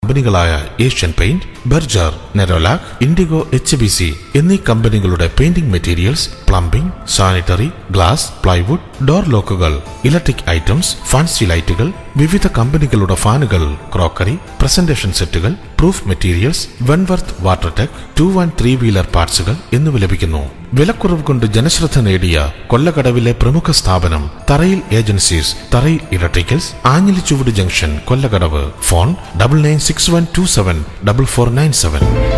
കമ്പനികളായ Asian paint Berger Nerolac Indigo H B C എന്നീ കമ്പനികളുടെ painting materials plumbing sanitary glass plywood door ലോക്കുകൾ electric items fancy ലൈറ്റുകൾ വിവിധ കമ്പനികളുടെ ഫാനുകൾ ക്രോക്കറി പ്രസന്റേഷൻ സെറ്റുകൾ പ്രൂഫ് മെറ്റീരിയൽസ് വെൻവർത്ത് water tech two and three wheeler പാർട്സുകൾ എന്നിവ ലഭിക്കുന്നു വിലക്കുറവ് കൊണ്ട് ജനശ്രദ്ധ നേടിയ കൊല്ലകടവിലെ പ്രമുഖ സ്ഥാപനം Tharayil agencies Tharayil electricals Anjilichuvadu junction Kollakadavu phone double nine six one two seven double four nine seven